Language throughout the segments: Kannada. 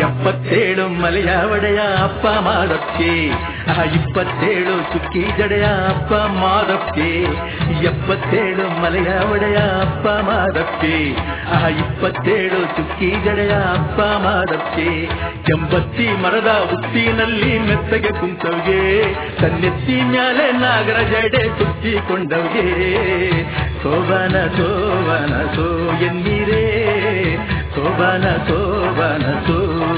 ಎಪ್ಪತ್ತೇಳು ಮಲೆಯ ಒಡೆಯ ಅಪ್ಪ ಮಾದಕ್ಕೆ ಆ ಇಪ್ಪತ್ತೇಳು ಚುಕ್ಕಿ ಜಡೆಯ ಅಪ್ಪ ಮಾದಕ್ಕೆ ಎಪ್ಪತ್ತೇಳು ಮಲೆಯ ಒಡೆಯ ಅಪ್ಪ ಮಾದಕ್ಕೆ ಆ ಇಪ್ಪತ್ತೇಳು ಚುಕ್ಕಿ ಜಡೆಯ ಅಪ್ಪ ಮಾದಕ್ಕೆ ಎಂಬತ್ತಿ ಮರದ ಉತ್ತಿನಲ್ಲಿ ಮೆತ್ತಗೆ ಕುಂತವ್ಗೆ ತನ್ನೆತ್ತಿ ಮ್ಯಾಲೆ ನಾಗರ ಜಡೆ ಸುತ್ತಿಕೊಂಡವ್ಗೆ ಸೋಬನ ಸೋಬನ ಸೋ ಎನ್ನೀರೇ ಸೋಬನ ಸೋಬನ ಸೋ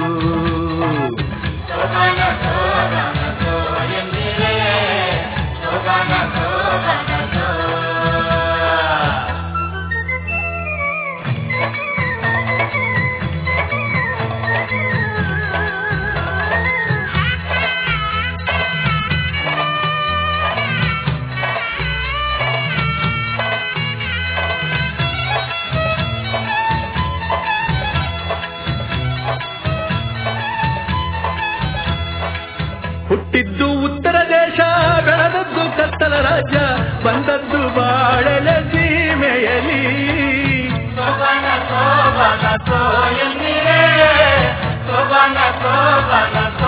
ಹುಟ್ಟಿದ್ದು ಉತ್ತರ ದೇಶ ಬೆಳೆದದ್ದು ಕತ್ತಲ ರಾಜ್ಯ ಬಂದದ್ದು ಬಾಳೆಲೆ ಸೀಮೆಯಲಿ ಸೋಬನ ಸೋಬನ ಸೋ ಎನ್ನಿರೆ ಸೋಬನ ಸೋಬನ ಸೋ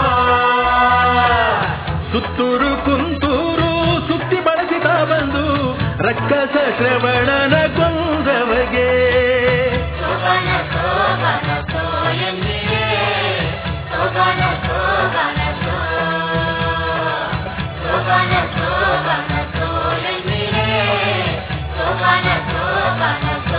ಸುತ್ತೂರು ಕುಂತೂರು ಸುತ್ತಿ ಬಳಸಿದ ಬಂದು ರಕ್ಕಸ ಶ್ರವಣನ ಕೊಂದವಗೆ ಸೋಬನ ಸೋಬನ ಸೋ ಎನ್ನಿರೆ ಸೋಬನ ಸೋಬನ ಸೋ ಸೋಬನ ಸೋಬನ ಸೋ ಎನ್ನಿರೆ ಸೋಬನ ಸೋಬನ ಸೋ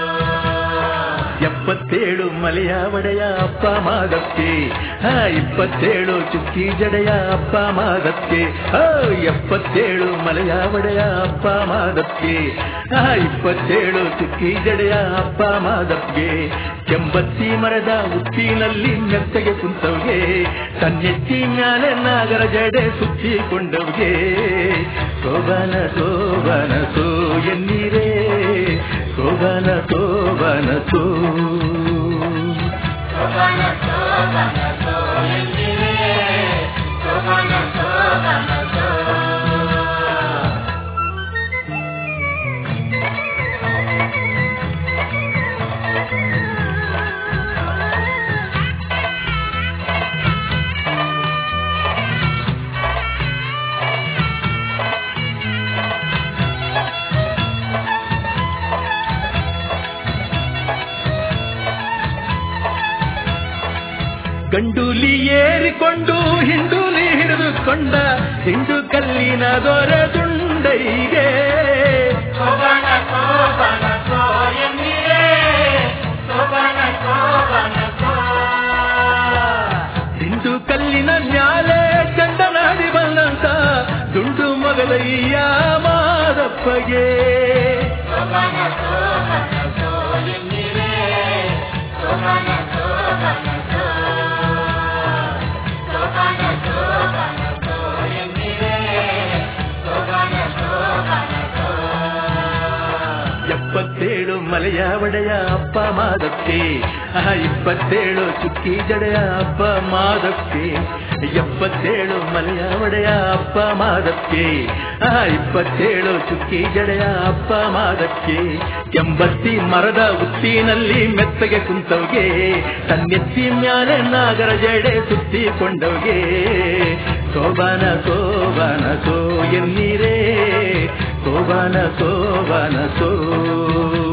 ಎಪ್ಪತ್ತೇಳು ಮಲೆಯ ಒಡೆಯ ಅಪ್ಪ ಮಾದಕ್ಕೆ ಹಾ ಇಪ್ಪತ್ತೇಳು ಚುಕ್ಕಿ ಜಡೆಯ ಅಪ್ಪ ಮಾದಕ್ಕೆ ಹಾ ಎಪ್ಪತ್ತೇಳು ಮಲೆಯ ಒಡೆಯ ಅಪ್ಪ ಮಾದಕ್ಕೆ ಹಾ ಇಪ್ಪತ್ತೇಳು ಚುಕ್ಕಿ ಜಡೆಯ ಅಪ್ಪ ಮಾದಕ್ಕೆ ಎಂಬತ್ತಿ ಮರದ ಉತ್ತಿನಲ್ಲಿ ಮೆತ್ತಗೆ ಕುಂತವ್ಗೆ ತನ್ನೆತ್ತಿ ಮ್ಯಾಲೆ ನಾಗರ ಜಡೆ ಸುತ್ತಿಕೊಂಡವ್ಗೆ ಸೋಬನ ಸೋಬನ ಸೋ ಎನ್ನೀರೇ ಸೋಬನ ಸೋಬನ ಸೋ ಸೋಬನ ಸೋಬನ ಸೋ ಎನ್ನಿರೆ ಸೋಬನ ಸೋಬನ ಸೋ ಗಂಡೂಲಿ ಏರಿಕೊಂಡು ಹಿಂಡೂಲಿ ಹಿಡಿದುಕೊಂಡ ಹಿಂಡು ಕಲ್ಲಿನ ದೊರೆ ದುಂಡೈಗೆ ಸೋಬನ ಸೋಬನ ಸೋ ಎನ್ನಿರೆ ಸೋಬನ ಸೋಬನ ಸೋ ಹಿಂಡು ಕಲ್ಲಿನ ಮ್ಯಾಲೆ ಚಂಡನಾಡಿ ಬಂದಂತ ದುಂಡು ಮಗಲಯ್ಯ ಮಾದಪ್ಪಗೆ ಸೋಬನ ಸೋಬನ ಸೋ ಎನ್ನಿರೆ ಸೋಬನ ಸೋಬನ ಸೋ ಸೋಬನ ಸೋಬನ ಸೋ ಎನ್ನಿರೆ ಸೋಬನ ಸೋಬನ ಸೋ ಎಪ್ಪತ್ತೇಳು ಮಲೆಯ ಒಡೆಯ ಅಪ್ಪ ಮಾದಕ್ಕೆ ಆ ಇಪ್ಪತ್ತೇಳು ಚುಕ್ಕಿ ಜಡೆಯ ಅಪ್ಪ ಮಾದಕ್ಕೆ ಎಪ್ಪತ್ತೇಳು ಮಲೆಯ ಒಡೆಯ ಅಪ್ಪ ಮಾದಕ್ಕೆ ಆ ಇಪ್ಪತ್ತೇಳು ಚುಕ್ಕಿ ಜಡೆಯ ಅಪ್ಪ ಮಾದಕ್ಕೆ ಎಂಬತ್ತಿ ಮರದ ಉತ್ತಿನಲ್ಲಿ ಮೆತ್ತಗೆ ಕುಂತವ್ಗೆ ತನ್ನೆತ್ತಿ ಮ್ಯಾಲೆ ನಾಗರ ಜಡೆ ಸುತ್ತಿಕೊಂಡವ್ಗೆ ಸೋಬನ ಸೋಬನ ಸೋ ಎನ್ನೀರೇ ಸೋಬನ ಸೋಬನ ಸೋ